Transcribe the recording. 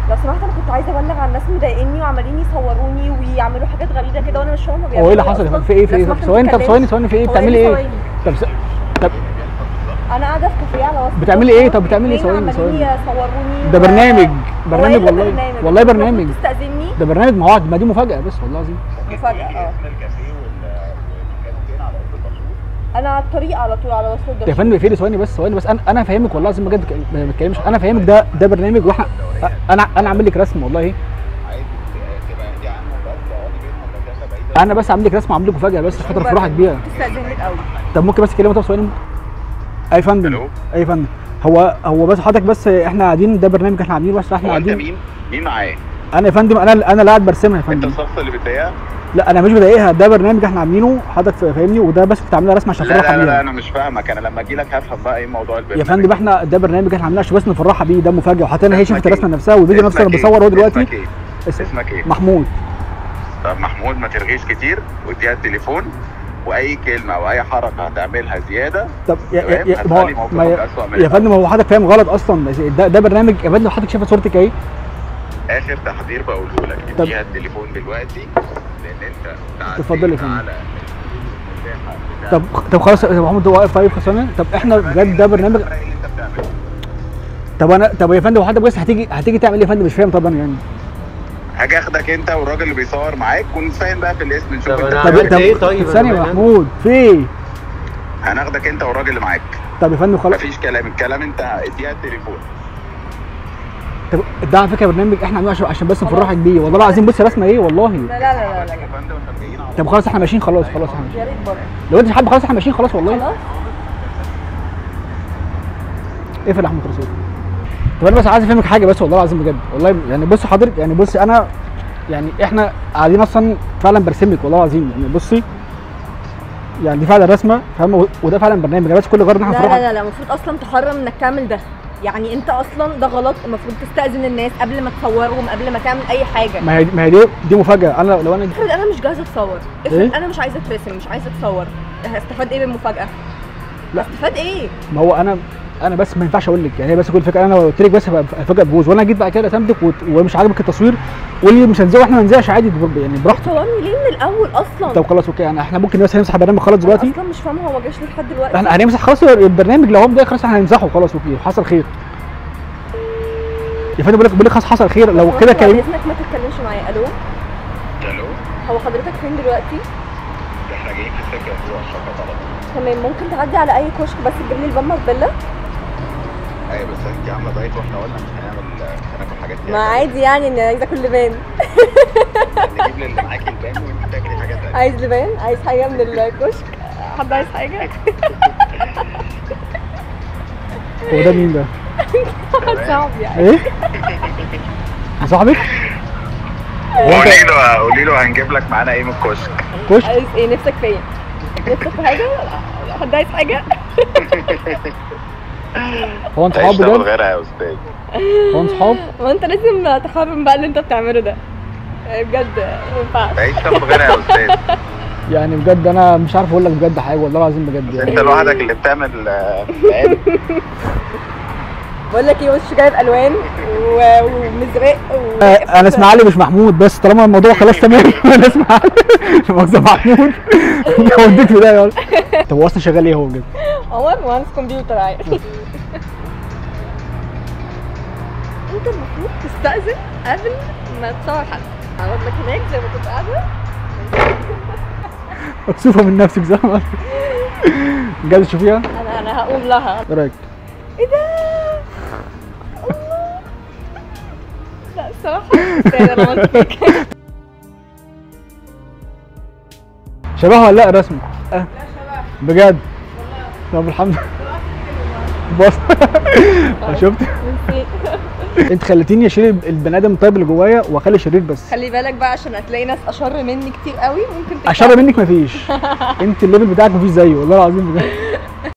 لو سمحت انا كنت عايزه ابلغ عن ناس مضايقني وعمالين يصوروني ويعملوا حاجات غريبه كده وانا مش فاهمه هو ايه اللي حصل يا فندم؟ في ايه في ايه لو طب سمحت ثواني ما طب ثواني تتكلمش. ثواني في ايه هو بتعملي إيه ايه ثواني؟ طب س... طب انا قاعده في كافيه على وسط بتعملي ايه؟ الصف، طب بتعملي ايه؟ اتنين ثواني، عمالين ثواني. يصوروني ده و- برنامج هو برنامج إيه اللي والله برنامج؟ والله أنت برنامج المفروض تستأذني ده برنامج ما هو ما دي مفاجاه بس والله العظيم مفاجأة اه اسم الكافيه وال- والمكان فين على ارض المشروع انا على الطريق على طول على وسط يا الدشت فندم في ثواني بس ثواني بس انا انا فاهمك والله العظيم بجد ك- ما بتكلمش انا فاهمك ده ده برنامج واحنا انا انا عامل لك رسم والله عايز تبقى دي عنهم بس اقعدي بينهم مسافه بعيده انا بس عامل لك رسم عامل لك مفاجاه بس خاطر فرحك بيها تستأذني الاول طب ممكن بس كلمه طب ثواني اي فندم ألو؟ اي فندم هو هو بس حضرتك بس احنا قاعدين ده برنامج احنا عاملينه بس احنا هو انت قاعدين مين؟ مين معاه؟ انا يا فندم انا انا اللي قاعد برسمها يا انت فندم الشخص اللي بتضايقها؟ لا انا مش بضايقها ده برنامج احنا عاملينه حضرتك فاهمني وده بس كنت عاملها رسمه عشان لا افرحها لا لا بيها انا مش فاهمك انا لما اجي لك هفهم بقى ايه موضوع البرنامج يا فندم احنا ده برنامج احنا عاملينه عشان بس نفرحها بيه ده مفاجاه وحطينا هي اسمك شافت ايه؟ الرسمه نفسها والفيديو نفسه انا اسمك بصور هو ايه؟ دلوقتي اسمك ايه؟ اس- اسمك ايه؟ محمود طب محمود ما ترغيش كتير واديها التليفون واي كلمه او اي حركه هتعملها زياده طب يا يا تمام؟ يا ما هو هتخلي موقفك ما يا- أسوأ من يا الأول. فندم هو حضرتك فاهم غلط اصلا ده ده برنامج يا فندم حضرتك شايفه صورتك اهي اخر تحذير بقوله لك طب- اديها التليفون دلوقتي لان انت تعديت اتفضل يا فندم. على المساحه بتاعت- طب طب خلاص يا محمود واقف طيب خلصانه طب احنا بجد ده برنامج ايه اللي انت بتعمله طب انا طب يا فندم حضرتك بس هتيجي هتيجي تعمل ايه يا فندم مش فاهم طبعا يعني هاجي اخدك انت والراجل اللي بيصور معاك ونتفاهم بقى في الاسم نشوف طب انت أنا طب عملت طب إيه طيب؟ ثانيه أنا يا فاهم. محمود في ايه هناخدك انت والراجل اللي معاك طب يا فندم خلاص مفيش كلام الكلام انت اديها التليفون طب ده على فكره برنامج احنا عاملينه عشان عشان بس خلاص. نفرحك بيه والله العظيم بص رسمه ايه والله لا لا لا لا, لا. يا فندم احنا جايين على طب خلاص احنا ماشيين خلاص خلاص احنا ماشيين يا ريت برضه لو انت مش حابب خلاص احنا ماشيين خلاص والله خلاص اقفل يا احمد رسول طب انا بس عايز افهمك حاجه بس والله العظيم بجد والله يعني بص حضرتك يعني بص انا يعني احنا قاعدين اصلا فعلا برسمك والله العظيم يعني بصي يعني دي فعلا رسمه فاهمه وده فعلا برنامج أنا بس كل غرض ان احنا لا لا نفرحك لا لا المفروض اصلا تحرم انك تعمل ده يعني انت اصلا ده غلط المفروض تستأذن الناس قبل ما تصورهم قبل ما تعمل اي حاجه ما هي ما هي دي دي مفاجاه انا لو انا افرض انا مش جاهزه اتصور افرض إيه؟ انا مش عايزه اترسم مش عايزه اتصور هستفاد ايه بالمفاجاه لا. هستفاد ايه ما هو انا انا بس ما ينفعش اقول لك يعني هي بس كل فكره انا لو قلت لك بس هبقى فجاه تبوظ وانا جيت بعد كده رسمتك وت- ومش عاجبك التصوير قولي مش هنزله احنا ما ننزلش عادي يعني براحتك صورني ليه من الاول اصلا طب خلاص اوكي يعني احنا ممكن بس نمسح البرنامج خلاص أنا دلوقتي اصلا مش فاهمه هو ما جاش ليه لحد دلوقتي احنا هنمسح خلاص البرنامج لو هو مضايق خلاص احنا هنمسحه خلاص اوكي حصل خير يا فندم بقول لك بقول لك خلاص حصل خير لو كده بعد كلم اذنك ما تتكلمش معايا الو الو هو حضرتك فين دلوقتي احنا جايين في السكه بتوع الشقه على طول تمام ممكن تعدي على اي كشك بس تجيب لي البامه فيلا ايوه بس انت عامله دايت واحنا قلنا مش هنعمل مش هناكل حاجات ما عادي يعني اني عايزه اكل لبان نجيب للي معاكي البان وانت تاكلي حاجات تانية عايز لبان عايز حاجه من الكشك حد عايز حاجه هو ده مين ده؟ واحد صاحبي يعني ايه؟ صاحبك؟ قولي له قولي له هنجيب لك معانا ايه من الكشك كشك عايز ايه نفسك في ايه نفسك في حاجه حد عايز حاجه هو انت تعيش صحاب تاخد بجد؟ غيرها يا استاذ هو انت صحاب؟ ما انت لازم تحرم بقى اللي انت بتعمله ده بجد ما ينفعش تعيش تاخد غيرها يا استاذ يعني بجد انا مش عارف اقول لك بجد حاجه والله العظيم بجد يعني انت لوحدك اللي بتعمل آه، مقالب بقول لك ايه وش جايب الوان و- ومزرق و... آه، انا اسمع علي مش محمود بس طالما الموضوع خلاص تمام انا اسمع علي مؤاخذه محمود وديك في ده يلا طب هو اصلا شغال ايه هو بجد؟ هو مهندس كمبيوتر عادي انت المفروض تستأذن قبل ما تصور حد هقعد لك هناك زي ما كنت قاعده مكسوفه من نفسك زي ما بجد تشوفيها؟ انا انا هقوم لها ايه رايك؟ ايه ده الله لا الصراحه تستاهل انا عملت فيك شبهها ولا لا رسمي؟ لا بجد؟ طب الحمد لله بص شفت؟ نسيت. انت خليتيني اشيل البني ادم الطيب اللي جوايا واخلي الشرير بس خلي بالك بقى عشان هتلاقي ناس اشر مني كتير قوي ممكن تكتب اشر منك مفيش انت الليفل بتاعك مفيش زيه والله العظيم بجد